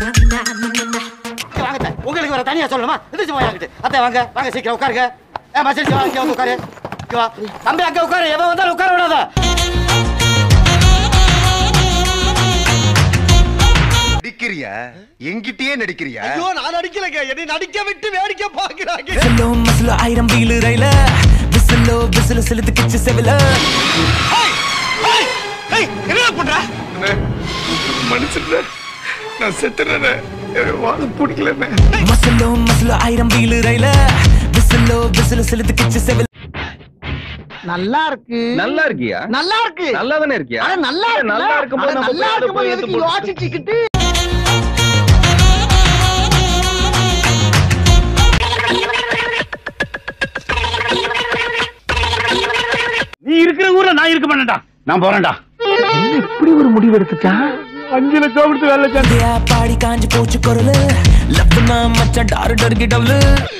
வாங்க அத்தை. உங்களுக்கு வேற தனியா சொல்லணுமா எந்திரிச்சு போய் அங்கிட்டு அத்தை வாங்க வாங்க சீக்கிரம் உட்காருங்க ஏ மசிலிச்சு வாங்க இங்க வந்து உட்காரு இங்க வா தம்பி அங்க உட்காரு எவன் வந்தாலும் உட்கார விடாத நடிக்கிறியா எங்கிட்டயே நடிக்கிறியா ஐயோ நான் நடிக்கலங்க என்னை நடிக்க விட்டு வேடிக்கை பாக்குறாங்க மசலோ மசலோ ஆயிரம் வீலு ரயில விசிலோ விசிலு செலுத்து கிச்சு செவில என்ன பண்ற மனுஷன் நான் செத்துறேன் வாழ பிடிக்கலன்னு மசலோ மசலோ ஆயிரம் வீலு ரயில விசிலோ விசிலு செலுத்து கிச்சு செவில நல்லா இருக்கு நல்லா இருக்கியா நல்லா இருக்கு நல்லா தானே இருக்கியா அட நல்லா இருக்கு நல்லா இருக்கும்போது நம்ம நல்லா போய் அதை இருக்கும்போது போய் எதுக்கு எடுத்து யோசிச்சுக்கிட்டு நீ இருக்கிற ஊர்ல நான் இருக்க மாட்டேன்டா நான் போறேன்டா இந்தியா பாடி காஞ்சு போச்சு குரலு லவ்னா மச்சான் டாரு டர்கி டவுலு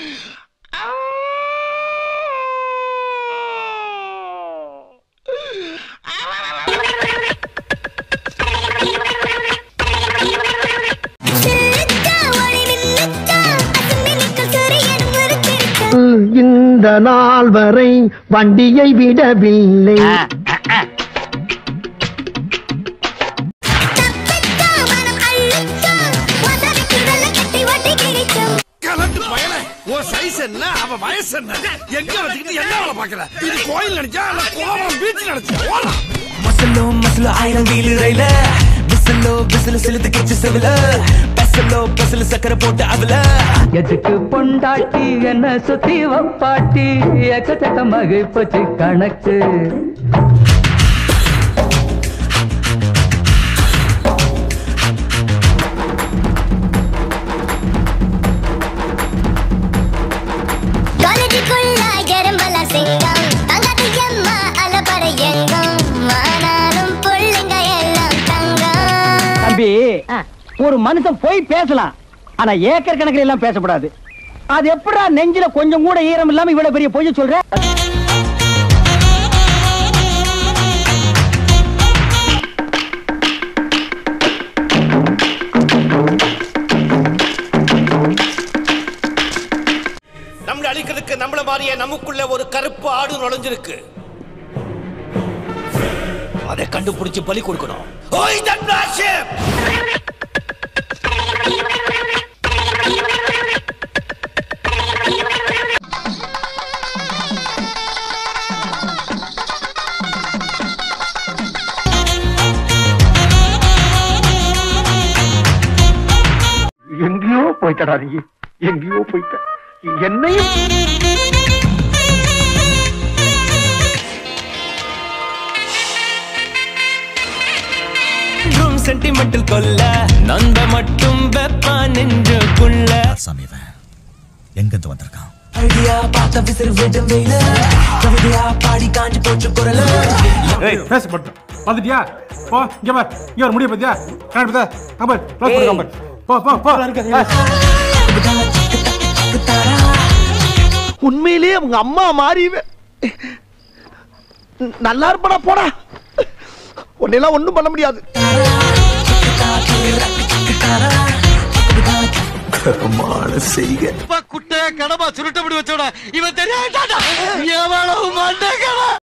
இந்த நாள் வரை வண்டியை விடவில்லை கலந்து பயல உன் சைஸ் என்ன அவ வயசு என்ன எங்க வச்சுக்கிட்டு என்ன வேலை பாக்குற இது கோயில் நினைச்சா இல்ல கோவம் பீச் நினைச்சா ஓடா மசலோ மசலோ ஆயிரம் வீலு ரயில விசிலோ விசிலு செலுத்து கிச்சு செவில பெசலோ பெசலு சக்கரை போட்டு அவல எதுக்கு பொண்டாட்டி என்ன சுத்தி வப்பாட்டி எக்கச்சக்க மகிழ்ப்பச்சு கணக்கு தம்பி ஒரு மனுஷன் போய் பேசலாம் ஆனா ஏக்கர் கணக்கில் எல்லாம் பேசக்கூடாது அது எப்படா நெஞ்சில கொஞ்சம் கூட ஈரம் இல்லாம இவ்வளவு பெரிய பொய்ய சொல்ற நம்மள அழிக்கிறதுக்கு நம்மள மாதிரியே நமக்குள்ள ஒரு கருப்பு ஆடு நுழைஞ்சிருக்கு அதை கண்டுபிடிச்சு பலி கொடுக்கணும் ஓய் தன்ராஷிப் எங்கேயோ போயிட்டடா நீ எங்கேயோ போயிட்ட என்னையும் சென்டிமெண்டல் கொல்ல நந்த மட்டும் வெப்பா நெஞ்சுக்குள்ள எங்கிருந்து வந்திருக்கான் ஐடியா பார்த்த விசிறு விடும் வெயில கவிதையா பாடி காஞ்சு போச்சு குரல ஏய் பேச மட்டும் வந்துட்டியா போ இங்க பார் இங்க ஒரு முடிய பத்தியா கரெக்ட் பத்தா கம்பர் க்ளோஸ் பண்ணு கம்பர் போ போ போ உண்மையிலேயே அவங்க அம்மா மாறி நல்லா இருப்படா போடா உன்னையெல்லாம் ஒண்ணும் பண்ண முடியாது குட்டை கடமா சுருட்டப்படி வச்சோட இவன் தெரியாட்டாடா எவ்வளவு மண்டை